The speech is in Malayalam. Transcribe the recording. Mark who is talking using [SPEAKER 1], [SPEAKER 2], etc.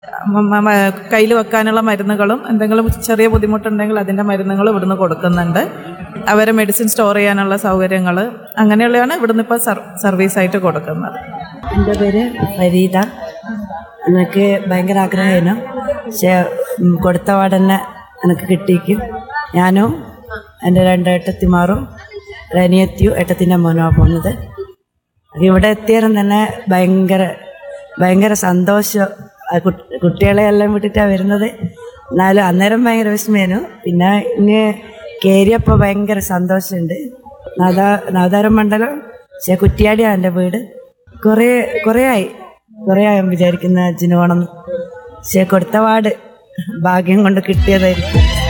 [SPEAKER 1] കയ്യിൽ വെക്കാനുള്ള മരുന്നുകളും എന്തെങ്കിലും ചെറിയ ബുദ്ധിമുട്ടുണ്ടെങ്കിൽ അതിൻ്റെ മരുന്നുകൾ ഇവിടുന്ന് കൊടുക്കുന്നുണ്ട് അവരെ മെഡിസിൻ സ്റ്റോർ ചെയ്യാനുള്ള സൗകര്യങ്ങൾ അങ്ങനെയുള്ളതാണ് ഇവിടുന്ന് ഇപ്പോൾ സർവീസായിട്ട് കൊടുക്കുന്നത്
[SPEAKER 2] എൻ്റെ പേര് ഫരീദ എനിക്ക് ഭയങ്കര ആഗ്രഹമായിരുന്നു പക്ഷേ ഉം, കൊടുത്ത പാടന്നെ എനിക്ക് കിട്ടിയിരിക്കും ഞാനും എൻ്റെ രണ്ട് ഏട്ടത്തിമാറും റനിയത്തിയും ഏട്ടത്തിൻ്റെ മോനുമാണ് പോകുന്നത് ഇവിടെ എത്തിയാലും തന്നെ ഭയങ്കര ഭയങ്കര സന്തോഷം ആ കുട്ടി- കുട്ടികളെ എല്ലാം വിട്ടിട്ടാണ് വരുന്നത് എന്നാലും അന്നേരം ഭയങ്കര വിസ്മയനു പിന്നെ ഇനി കയറിയപ്പോൾ ഭയങ്കര സന്തോഷമുണ്ട് നാദാ നാദാരം മണ്ഡലം പക്ഷേ കുറ്റിയാടിയാണ് എൻ്റെ വീട് കുറേ കുറേ ആയി കുറേ ആയി വിചാരിക്കുന്ന അച്ഛന് പോകണം പക്ഷേ കൊടുത്ത പാട് ഭാഗ്യം കൊണ്ട് കിട്ടിയതായിരിക്കും